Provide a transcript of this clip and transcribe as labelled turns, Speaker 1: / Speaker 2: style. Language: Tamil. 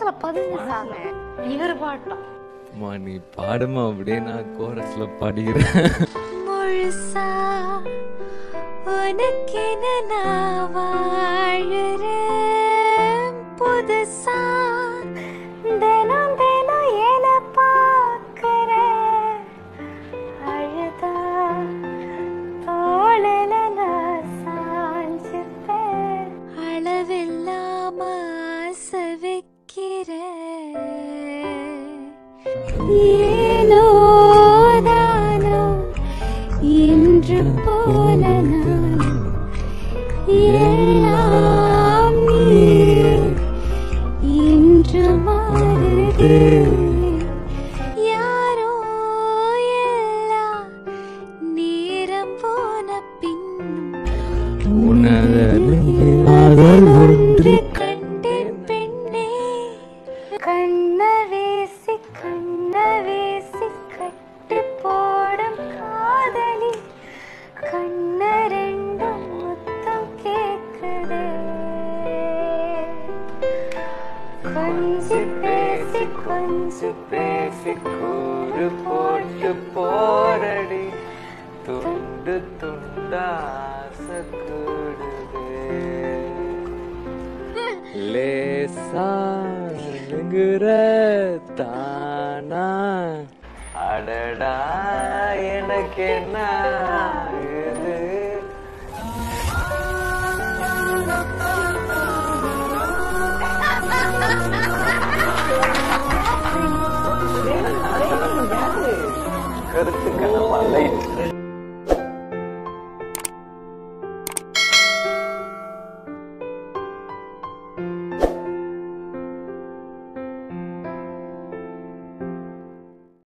Speaker 1: மனசுல பதிஞ்சு சாமி இவர் பாட்டம்
Speaker 2: அம்மா நீ பாடுமா அப்படியே நான் கோரஸ்ல பாடிக்கிறேன்
Speaker 3: முழுசா உனக்கென நான் வாழுறேன் புதுசா தினம் தினம் என பார்க்கிறேன் அழுதா தோழல நான் சாஞ்சிருப்பேன் அளவில்லாம ஆசை வைக்கிறேன் ஏனோ தானோ இன்று போல நான் எல்லாம் நீ இன்று மாறுதே யாரோ எல்லாம் நேரம் போன பின்னும்
Speaker 2: உணர்வு
Speaker 3: ஒன்று கண்டேன் பெண்ணே கண்ண வீசி கண்ண வீசி கட்டு போடும் காதலி கண்ண ரெண்டும் முத்தம் கேக்குதே கொஞ்சி பேசி கொஞ்சி
Speaker 2: பேசி கூறு போட்டு போரடி துண்டு துண்டாச கூடுதே லேசா நெங்குற தானா அடடா எனக்கு என்ன ஆகுது கருத்து கனவா லைட்